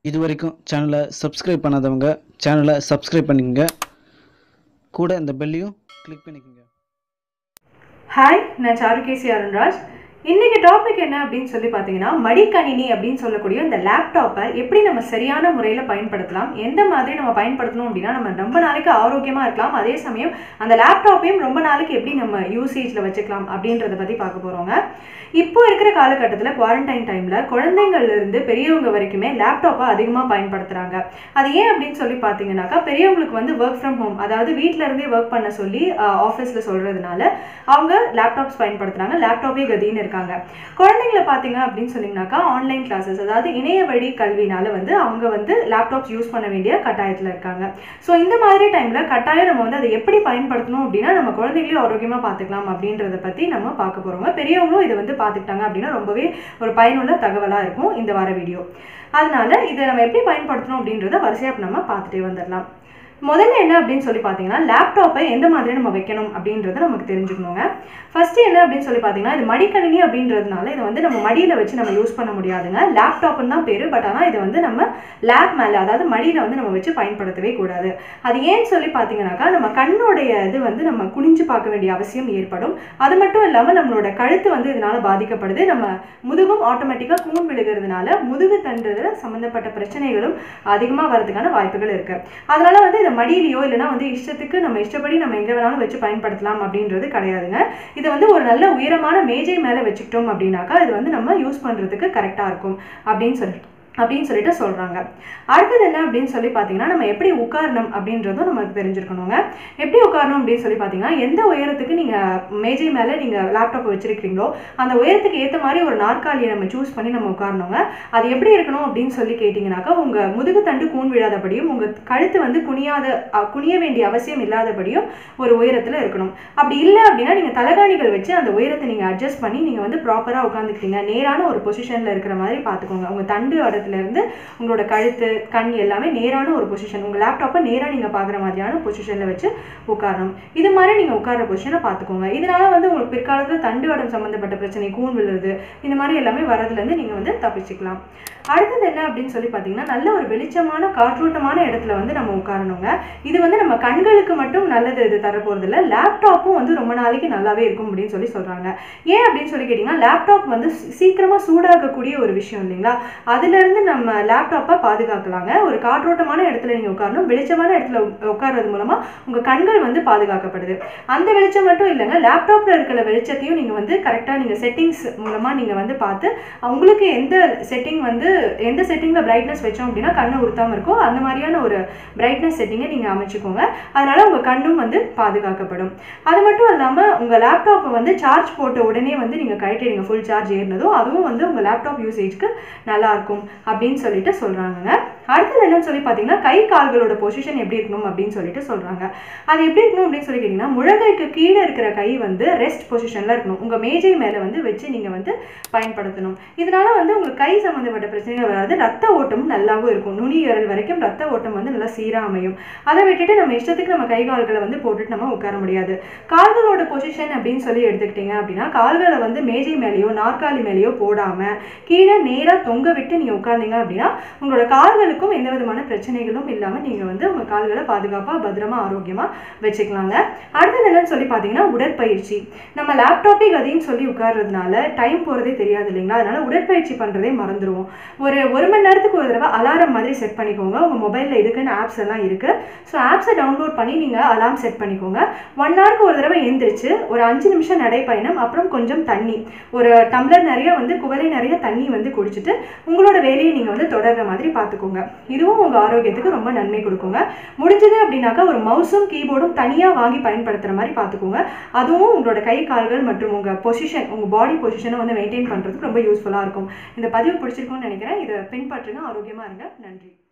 இது வரைக்கும் சேனலை சப்ஸ்கிரைப் பண்ணாதவங்க சேனலை சப்ஸ்கிரைப் பண்ணிக்கங்க கூட இந்த பெல்லையும் கிளிக் பண்ணிக்கோங்க ஹாய் நான் சாருகேசி அருண்ராஜ் இன்னைக்கு டாபிக் என்ன அப்படின்னு சொல்லி பார்த்தீங்கன்னா மடிக்கணினி அப்படின்னு சொல்லக்கூடிய இந்த லேப்டாப்பை எப்படி நம்ம சரியான முறையில் பயன்படுத்தலாம் எந்த மாதிரி நம்ம பயன்படுத்தணும் அப்படின்னா நம்ம ரொம்ப நாளைக்கு ஆரோக்கியமாக இருக்கலாம் அதே சமயம் அந்த லேப்டாப்பையும் ரொம்ப நாளைக்கு எப்படி நம்ம யூசேஜில் வச்சுக்கலாம் அப்படின்றத பற்றி பார்க்க போகிறோங்க இப்போ இருக்கிற காலகட்டத்தில் குவாரண்டைன் டைமில் குழந்தைங்கள்ல இருந்து பெரியவங்க வரைக்குமே லேப்டாப்பை அதிகமாக பயன்படுத்துகிறாங்க அது ஏன் அப்படின்னு சொல்லி பார்த்தீங்கன்னாக்கா பெரியவங்களுக்கு வந்து ஒர்க் ஃப்ரம் ஹோம் அதாவது வீட்டில இருந்தே ஒர்க் பண்ண சொல்லி ஆஃபீஸில் சொல்கிறதுனால அவங்க லேப்டாப்ஸ் பயன்படுத்துகிறாங்க லேப்டாப்பே கதின்னு இருக்காங்க குழந்தைங்கள பார்த்தீங்க அப்படின்னு சொன்னீங்கன்னாக்கா ஆன்லைன் கிளாஸஸ் அதாவது இணைய வழி கல்வினால வந்து அவங்க வந்து லேப்டாப்ஸ் யூஸ் பண்ண வேண்டிய கட்டாயத்தில் இருக்காங்க ஸோ இந்த மாதிரி டைமில் கட்டாயம் நம்ம வந்து அதை எப்படி பயன்படுத்தணும் அப்படின்னா நம்ம குழந்தைங்களையும் ஆரோக்கியமாக பார்த்துக்கலாம் அப்படின்றத பற்றி நம்ம பார்க்க போகிறோங்க பெரியவங்களும் இதை வந்து பார்த்துக்கிட்டாங்க அப்படின்னா ரொம்பவே ஒரு பயனுள்ள தகவலாக இருக்கும் இந்த வார வீடியோ அதனால இதை நம்ம எப்படி பயன்படுத்தணும் அப்படின்றத வரிசையாக நம்ம பார்த்துட்டே வந்துடலாம் முதல்ல என்ன அப்படின்னு சொல்லி பார்த்தீங்கன்னா லேப்டாப்பை எந்த மாதிரி நம்ம வைக்கணும் அப்படின்றத நமக்கு தெரிஞ்சுக்கணுங்க ஃபர்ஸ்ட் என்ன அப்படின்னு சொல்லி பார்த்தீங்கன்னா இது மடிக்கணினி அப்படின்றதுனால இதை வந்து நம்ம மடியில் வச்சு நம்ம யூஸ் பண்ண முடியாதுங்க லேப்டாப்னு தான் பேர் பட் ஆனால் இதை வந்து நம்ம லேப் மேலே அதாவது மடியில் வந்து நம்ம வச்சு பயன்படுத்தவே கூடாது அது ஏன்னு சொல்லி பார்த்தீங்கன்னாக்கா நம்ம கண்ணுடைய இது வந்து நம்ம குனிஞ்சு பார்க்க வேண்டிய அவசியம் ஏற்படும் அது மட்டும் இல்லாமல் நம்மளோட கழுத்து வந்து இதனால பாதிக்கப்படுது நம்ம முதுகும் ஆட்டோமேட்டிக்காக கூன் விழுகிறதுனால முதுகு தண்டுல சம்மந்தப்பட்ட பிரச்சனைகளும் அதிகமாக வரதுக்கான வாய்ப்புகள் இருக்கு அதனால வந்து இதை மடியிலையோ இல்லைன்னா வந்து இஷ்டத்துக்கு நம்ம இஷ்டப்படி நம்ம எங்கே வேணாலும் வச்சு பயன்படுத்தலாம் அப்படின்றது கிடையாதுங்க இதை வந்து ஒரு நல்ல உயரமான மேஜை மேலே வச்சுக்கிட்டோம் அப்படின்னாக்கா இது வந்து நம்ம யூஸ் பண்ணுறதுக்கு கரெக்டாக இருக்கும் அப்படின்னு சொல்லிட்டு அப்படின்னு சொல்லிட்டு சொல்கிறாங்க அடுத்தது என்ன அப்படின்னு சொல்லி பார்த்தீங்கன்னா நம்ம எப்படி உட்காரணும் அப்படின்றதும் நமக்கு தெரிஞ்சிருக்கணுங்க எப்படி உட்காரணும் அப்படின்னு சொல்லி பார்த்தீங்கன்னா எந்த உயரத்துக்கு நீங்கள் மேஜை மேலே நீங்கள் லேப்டாப் வச்சிருக்கீங்களோ அந்த உயரத்துக்கு ஏற்ற மாதிரி ஒரு நாற்காலியை நம்ம சூஸ் பண்ணி நம்ம உட்காரணுங்க அது எப்படி இருக்கணும் அப்படின்னு சொல்லி கேட்டிங்கனாக்கா உங்கள் முதுகு தண்டு கூன் விழாதபடியும் உங்கள் கழுத்து வந்து குனியாத அ, குனிய வேண்டிய அவசியம் இல்லாதபடியும் ஒரு உயரத்தில் இருக்கணும் அப்படி இல்லை அப்படின்னா நீங்கள் தலகாணிகள் வச்சு அந்த உயரத்தை நீங்கள் அட்ஜஸ்ட் பண்ணி நீங்கள் வந்து ப்ராப்பராக உட்காந்துக்கிட்டீங்க நேரான ஒரு பொசிஷனில் இருக்கிற மாதிரி பார்த்துக்கோங்க உங்கள் தண்டு இடத்துல இருந்து உங்களோட கழுத்து கண் எல்லாமே நேரான ஒரு பொசிஷன் உங்கள் லேப்டாப்பை நேராக நீங்கள் பார்க்குற மாதிரியான பொசிஷனில் வச்சு உட்காரணும் இது மாதிரி நீங்கள் உட்கார்ற பொசிஷனை பார்த்துக்கோங்க இதனால வந்து உங்களுக்கு பிற்காலத்தில் தண்டு வடம் சம்மந்தப்பட்ட பிரச்சனை கூன் விழுறது இந்த மாதிரி எல்லாமே வரதுலேருந்து நீங்கள் வந்து தப்பிச்சுக்கலாம் அடுத்தது என்ன அப்படின்னு சொல்லி பார்த்தீங்கன்னா நல்ல ஒரு வெளிச்சமான காற்றோட்டமான இடத்துல வந்து நம்ம உட்காரணுங்க இது வந்து நம்ம கண்களுக்கு மட்டும் நல்லது இது தரப்போகிறது இல்லை லேப்டாப்பும் வந்து ரொம்ப நாளைக்கு நல்லாவே இருக்கும் அப்படின்னு சொல்லி சொல்கிறாங்க ஏன் அப்படின்னு சொல்லி கேட்டிங்கன்னா லேப்டாப் வந்து சீ- சீக்கிரமா சூடாகக்கூடிய ஒரு விஷயம் இல்லைங்களா அதுலேருந்து நம்ம லேப்டாப்பை பாதுகாக்கலாங்க ஒரு காற்றோட்டமான இடத்துல நீங்கள் உட்காரணும் வெளிச்சமான இடத்துல உக்- உட்கார்றது மூலமாக உங்கள் கண்கள் வந்து பாதுகாக்கப்படுது அந்த வெளிச்சம் மட்டும் இல்லைங்க லேப்டாப்பில் இருக்கிற வெளிச்சத்தையும் நீங்கள் வந்து கரெக்டாக நீங்கள் செட்டிங்ஸ் மூலமாக நீங்கள் வந்து பார்த்து உங்களுக்கு எந்த செட்டிங் வந்து எந்த செட்டிங்கில் பிரைட்னஸ் வச்சோம் அப்படின்னா கண்ணை உறுத்தாமல் இருக்கோ அந்த மாதிரியான ஒரு பிரைட்னஸ் செட்டிங்கை நீங்கள் அமைச்சுக்கோங்க அதனால உங்கள் கண்ணும் வந்து பாதுகாக்கப்படும் அது மட்டும் இல்லாமல் உங்கள் லேப்டாப்பை வந்து சார்ஜ் போட்ட உடனே வந்து நீங்கள் கழட்டிடுங்க ஃபுல் சார்ஜ் ஏறினதும் அதுவும் வந்து உங்கள் லேப்டாப் யூசேஜ்க்கு நல்லா இருக்கும் அப்படின்னு சொல்லிட்டு சொல்கிறாங்கங்க அடுத்தது என்னன்னு சொல்லி பார்த்தீங்கன்னா கை கால்களோட பொசிஷன் எப்படி இருக்கணும் அப்படின்னு சொல்லிட்டு சொல்கிறாங்க அது எப்படி இருக்கணும் அப்படின்னு சொல்லி கேட்டிங்கன்னா முழங்கைக்கு கீழே இருக்கிற கை வந்து ரெஸ்ட் பொசிஷனில் இருக்கணும் உங்கள் மேஜை மேலே வந்து வச்சு நீங்கள் வந்து பயன்படுத்தணும் இதனால வந்து உங்களுக்கு கை சம்மந்தப்பட்ட பிரச்சனைகள் வராது ரத்த ஓட்டமும் நல்லாவும் இருக்கும் நுனியரல் வரைக்கும் ரத்த ஓட்டம் வந்து நல்லா சீராக அமையும் அதை விட்டுட்டு நம்ம இஷ்டத்துக்கு நம்ம கை கால்களை வந்து போட்டுட்டு நம்ம உட்கார முடியாது கால்களோட பொசிஷன் அப்படின்னு சொல்லி எடுத்துக்கிட்டீங்க அப்படின்னா கால்களை வந்து மேஜை மேலேயோ நாற்காலி மேலேயோ போடாமல் கீழே நேராக தொங்க விட்டு நீங்கள் உட்கார்ந்தீங்க அப்படின்னா உங்களோட கால்களுக்கும் எந்த விதமான பிரச்சனைகளும் இல்லாமல் நீங்கள் வந்து உங்கள் கால்களை பாதுகாப்பாக பத்திரமா ஆரோக்கியமாக வச்சுக்கலாங்க அடுத்தது என்னன்னு சொல்லி பார்த்தீங்கன்னா உடற்பயிற்சி நம்ம லேப்டாப்பே கதின்னு சொல்லி உட்கார்றதுனால டைம் போகிறதே தெரியாது இல்லைங்களா அதனால உடற்பயிற்சி பண்ணுறதே மறந்துடுவோம் ஒரு ஒரு மணி நேரத்துக்கு ஒரு தடவை அலாரம் மாதிரி செட் பண்ணிக்கோங்க உங்கள் மொபைலில் இதுக்குன்னு ஆப்ஸ் எல்லாம் இருக்குது ஸோ ஆப்ஸை டவுன்லோட் பண்ணி நீங்கள் அலாரம் செட் பண்ணிக்கோங்க ஒன் ஹவருக்கு ஒரு தடவை எந்திரிச்சு ஒரு அஞ்சு நிமிஷம் நடைப்பயணம் அப்புறம் கொஞ்சம் தண்ணி ஒரு டம்ளர் நிறைய வந்து குவளை நிறைய தண்ணி வந்து குடிச்சிட்டு உங்களோட வேலையை நீங்கள் வந்து தொடர்ற மாதிரி பார்த்துக்கோங்க இதுவும் உங்கள் ஆரோக்கியத்துக்கு ரொம்ப நன்மை கொடுக்குங்க முடிஞ்சது அப்படின்னாக்கா ஒரு மவுஸும் கீபோர்டும் தனியாக வாங்கி பயன்படுத்துகிற மாதிரி பார்த்துக்கோங்க அதுவும் உங்களோட கை கால்கள் மற்றும் உங்கள் பொசிஷன் உங்கள் பாடி பொசிஷனை வந்து மெயின்டைன் பண்ணுறதுக்கு ரொம்ப யூஸ்ஃபுல்லாக இருக்கும் இந்த பதிவு பிடிச்சிருக்கும்னு நினைக்கிறேன் இதை பின்பற்றுங்க ஆரோக்கியமாக இருங்க நன்றி